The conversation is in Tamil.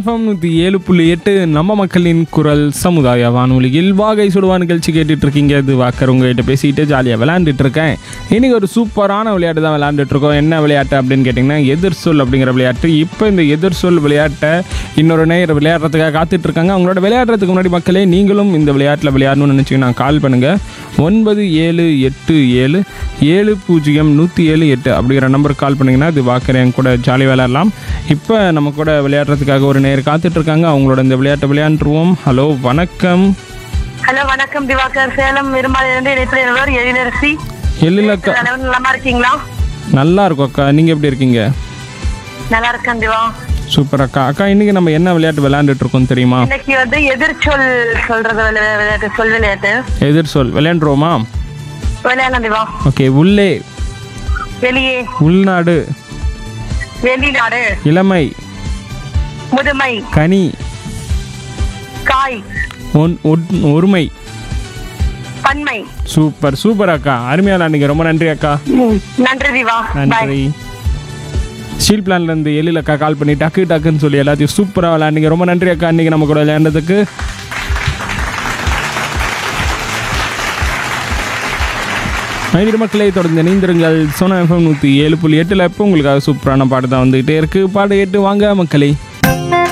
எஃப்எம் நூற்றி ஏழு புள்ளி எட்டு நம்ம மக்களின் குரல் சமுதாய வானொலியில் வாகை சுடுவா நிகழ்ச்சி கேட்டுட்டு இருக்கீங்க இது வாக்கர் உங்ககிட்ட பேசிட்டு ஜாலியாக விளையாண்டுட்டு இருக்கேன் இன்னைக்கு ஒரு சூப்பரான விளையாட்டு தான் விளையாண்டுட்டு இருக்கோம் என்ன விளையாட்டு அப்படின்னு கேட்டிங்கன்னா எதிர் சொல் அப்படிங்கிற விளையாட்டு இப்போ இந்த எதிர் சொல் விளையாட்டை இன்னொரு நேயர் விளையாடுறதுக்காக காத்துட்டு இருக்காங்க அவங்களோட விளையாடுறதுக்கு முன்னாடி மக்களே நீங்களும் இந்த விளையாட்டில் விளையாடணும்னு நினச்சிங்கன்னா கால் பண்ணுங்கள் ஒன்பது ஏழு எட்டு ஏழு ஏழு பூஜ்ஜியம் நூற்றி ஏழு எட்டு அப்படிங்கிற நம்பருக்கு கால் பண்ணிங்கன்னா இது வாக்கர் என் கூட ஜாலி விளையாடலாம் இப்போ நம்ம கூட விளையாடுறதுக்காக ஒரு நேர் காத்துட்டு இருக்காங்க அவங்களோட இந்த விளையாட்டை விளையாண்டுருவோம் ஹலோ வணக்கம் ஹலோ வணக்கம் திவாகர் சேலம் இருமாலிலிருந்து இணைப்பினர் எழிலரசி எழிலக்கா தலைவர் நலமா இருக்கீங்களா நல்லா இருக்கும் அக்கா நீங்கள் எப்படி இருக்கீங்க நல்லா இருக்கேன் திவா சூப்பர் அக்கா அக்கா இன்னைக்கு நம்ம என்ன விளையாட்டு விளையாண்டுட்டு இருக்கோம் தெரியுமா இன்னைக்கு வந்து எதிர்ச்சொல் சொல்றது விளை- விளையாட்டு சொல் விளையாட்டு எதிர் சொல் விளையாண்டுருவோமா விளையாடலாம் திவா ஓகே உள்ளே வெளியே உள்நாடு வெளிநாடு இளமை முதுமை கனி காய் ஒன்- ஒன்- ஒருமை பன்மை சூப்பர் சூப்பர் அக்கா அருமையா விளையாண்டுங்க ரொம்ப நன்றி அக்கா நன்றி திவா பாய் நன்றி ஸ்டீல் பிளான்ல இருந்து எழில் அக்கா கால் பண்ணி டக்கு டக்குன்னு சொல்லி எல்லாத்தையும் சூப்பராக விளையாண்டிங்க ரொம்ப நன்றி அக்கா இன்னைக்கு நம்ம கூட விளையாண்டதுக்கு மனித மக்களை தொடர்ந்து இணைந்திருங்கள் சோனா எஃப்எம் நூற்றி ஏழு புள்ளி எட்டில் இப்போ உங்களுக்காக சூப்பரான பாட்டு தான் வந்துகிட்டே இருக்கு பாட்டு கேட்டு வாங்க மக்களே